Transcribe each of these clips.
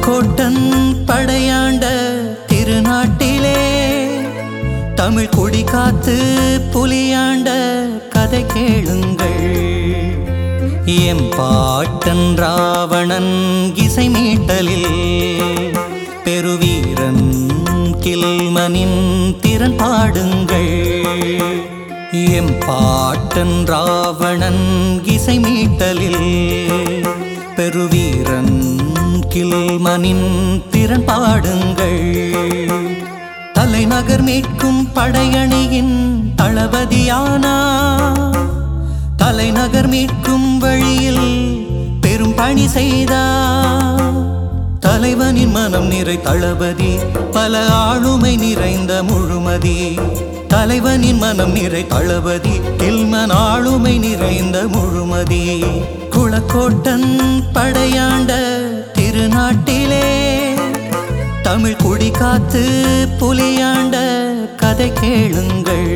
குளக்கோட்டன் படையாண்ட திருநாட்டிலே தமிழ் குடி காத்து புலியாண்ட கதை கேளுங்கள் எம் பாட்டன் ராவணன் இசை மீட்டலில் பெருவீரன் கில்மனின் திறன் பாடுங்கள் எம் பாட்டன் ராவணன் இசை மீட்டலில் பெருவீரன் கில்மனின் திறன் பாடுங்கள் தலைநகர் மீட்கும் படையணியின் தளபதியானா தலைநகர் மீட்கும் வழியில் பெரும் பணி செய்தார் தலைவனின் மனம் நிறை தளபதி பல ஆளுமை நிறைந்த முழுமதி தலைவனின் மனம் நிறை தளபதி கில்மன் ஆளுமை நிறைந்த முழுமதி குளக்கோட்டன் படையாண்ட திருநாட்டிலே தமிழ் குடி காத்து புலியாண்ட கதை கேளுங்கள்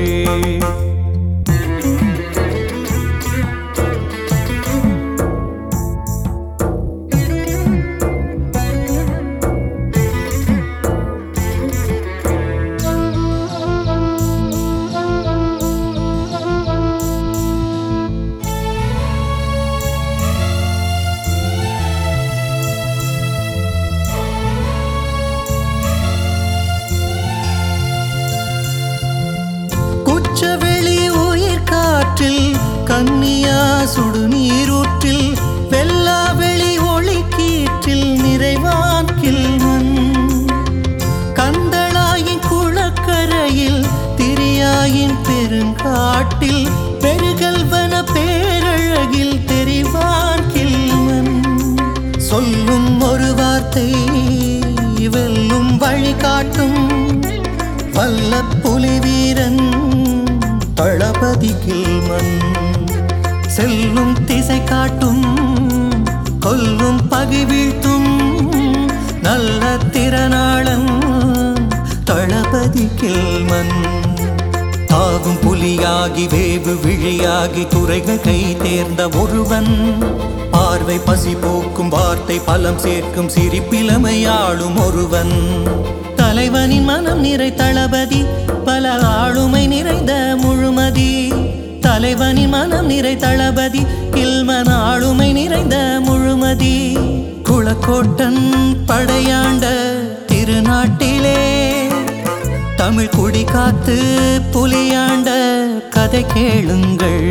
குச்சவெளி உயிர் காற்றில் கன்னியா சுடுநீரூற்றில் வெல்லாவெளி ஒளி கீற்றில் நிறைவான் கில்மன் கந்தளாயின் குளக்கரையில் திரியாயின் பெருங்காட்டில் பெருகல்வன பேரழகில் தெரிவான் கில்மன் சொல்லும் ஒரு வார்த்தை வெல்லும் வழி காட்டும் வல்ல புலி வீரன் தளபதி கில்மன் செல்லும் திசை காட்டும் கொல்லும் பகை வீழ்த்தும் நல்ல திறனாளன் தளபதி கில்மன் தாவும் புலியாகி வேவு விழியாகி துறைகள் கை தேர்ந்த ஒருவன் பார்வை பசி போக்கும் வார்த்தை பலம் சேர்க்கும் சிரிப்பிலமையாளும் ஒருவன் தலைவனின் மனம் நிறை தளபதி பல ஆளுமை நிறைந்த முழுமதி தலைவனின் மனம் நிறை தளபதி கில்மன் ஆளுமை நிறைந்த முழுமதி குளக்கோட்டன் படையாண்ட திருநாட்டிலே தமிழ் குடி காத்து புலியாண்ட கதை கேளுங்கள்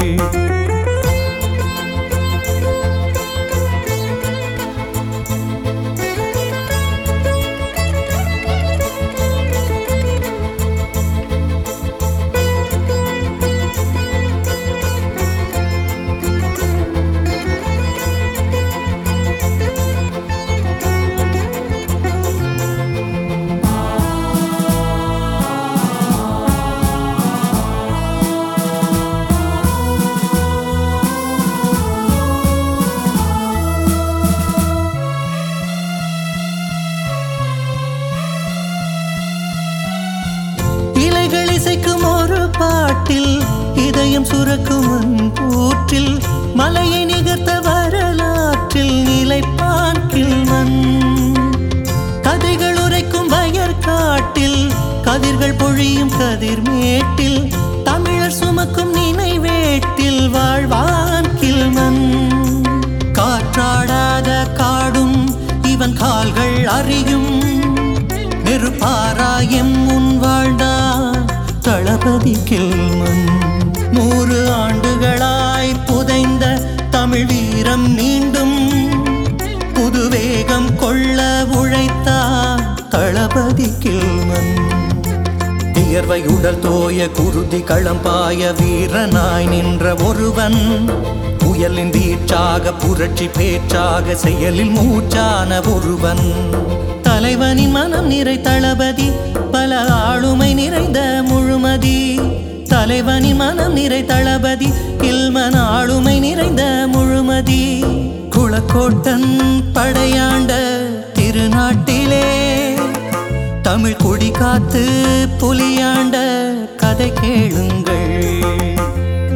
இலைகள் இசைக்கும் ஒரு பாட்டில் இதயம் சுரக்கும் ஊற்றில் மலையை நிகர்த்த வரலாற்றில் நிலைப்பான் கில்மன் கதைகள் உரைக்கும் வயற்காட்டில் கதிர்கள் பொழியும் கதிர்மேட்டில் தமிழர் சுமக்கும் நினைவேட்டில் வாழ்வான் கில்மன் காற்றாடாத காடும் இவன் கால்கள் அறியும் நெருப்பாராயம் முன் வாழ்ந்தா தளபதி கில்மன் நூறு ஆண்டுகளாய் புதைந்த தமிழ் வீரம் மீண்டும் புது வேகம் கொள்ள உழைத்தா தளபதி கில்மன் வியர்வை உடல் தோய குருதி களம்பாய வீரனாய் நின்ற ஒருவன் புயலின் வீச்சாக புரட்சி பேச்சாக செயலில் மூச்சான ஒருவன் தலைவனின் மனம் நிறை தளபதி பல ஆளுமை நிறைந்த முழுமதி தலைவனின் மனம் நிறை தளபதி கில்மன் ஆளுமை நிறைந்த முழுமதி குளக்கோட்டன் படையாண்ட திருநாட்டிலே தமிழ் குடி காத்து புலியாண்ட கதை கேளுங்கள்